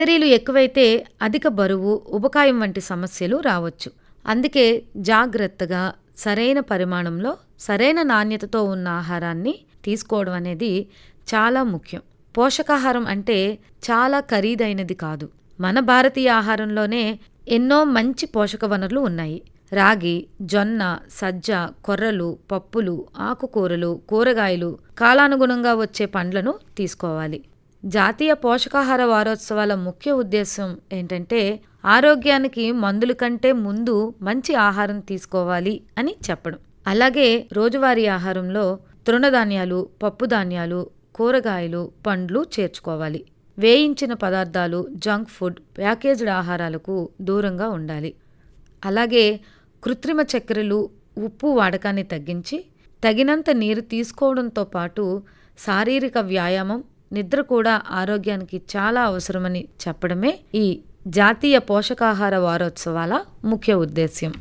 క్యాలరీలు ఎక్కువైతే అధిక బరువు ఉబకాయం వంటి సమస్యలు రావచ్చు అందుకే జాగ్రత్తగా సరైన పరిమాణంలో సరైన నాణ్యతతో ఉన్న ఆహారాన్ని తీసుకోవడం అనేది చాలా ముఖ్యం పోషకాహారం అంటే చాలా ఖరీదైనది కాదు మన భారతీయ ఆహారంలోనే ఎన్నో మంచి పోషక వనరులు ఉన్నాయి రాగి జొన్న సజ్జ కొర్రలు పప్పులు ఆకుకూరలు కూరగాయలు కాలానుగుణంగా వచ్చే పండ్లను తీసుకోవాలి జాతీయ పోషకాహార వారోత్సవాల ముఖ్య ఉద్దేశం ఏంటంటే ఆరోగ్యానికి మందుల కంటే ముందు మంచి ఆహారం తీసుకోవాలి అని చెప్పడం అలాగే రోజువారీ ఆహారంలో తృణధాన్యాలు పప్పుధాన్యాలు కూరగాయలు పండ్లు చేర్చుకోవాలి వేయించిన పదార్థాలు జంక్ ఫుడ్ ప్యాకేజ్డ్ ఆహారాలకు దూరంగా ఉండాలి అలాగే కృత్రిమ చక్కెరలు ఉప్పు వాడకాన్ని తగ్గించి తగినంత నీరు తీసుకోవడంతో పాటు శారీరక వ్యాయామం నిద్ర కూడా ఆరోగ్యానికి చాలా అవసరమని చెప్పడమే ఈ జాతీయ పోషకాహార వారోత్సవాల ముఖ్య ఉద్దేశ్యం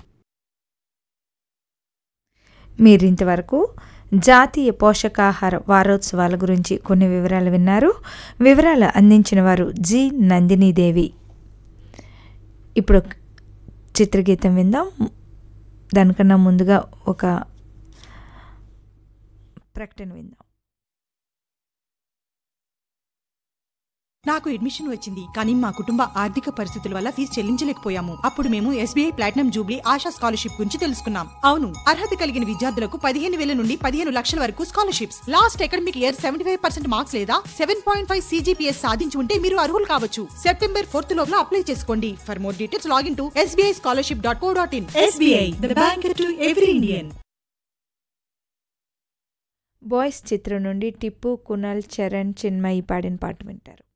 మీరింతవరకు జాతీయ పోషకాహార వారోత్సవాల గురించి కొన్ని వివరాలు విన్నారు వివరాలు అందించిన వారు జి నందినీదేవి ఇప్పుడు చిత్రగీతం విందాం దానికన్నా ముందుగా ఒక ప్రకటన విందాం నాకు అడ్మిషన్ వచ్చింది కానీ మా కుటుంబ ఆర్థిక పరిస్థితుల వల్ల ఫీజు చెల్లించలేకపోయాము అప్పుడు మేము SBI platinum jubilee Asha scholarship గురించి తెలుసుకున్నాం అవును అర్హత కలిగిన విద్యార్థులకు పదిహేను వేల నుండి పదిహేను లక్షల వరకు scholarships last academic year seventy five percent marks లేదా సెవెన్ పాయింట్ ఫైవ్ సీజీపీఎస్ సాధించి ఉంటే మీరు అర్హులు కావచ్చు సెప్టెంబర్ ఫోర్త్ లోపల అప్లై చేసుకోండి for more details login to SBI scholarship dot co dot in SBI the bank to every Indian boys చిత్రం నుండి టిప్పు కునల్ చరణ్ చిన్మయి పాడిన పాట వింటారు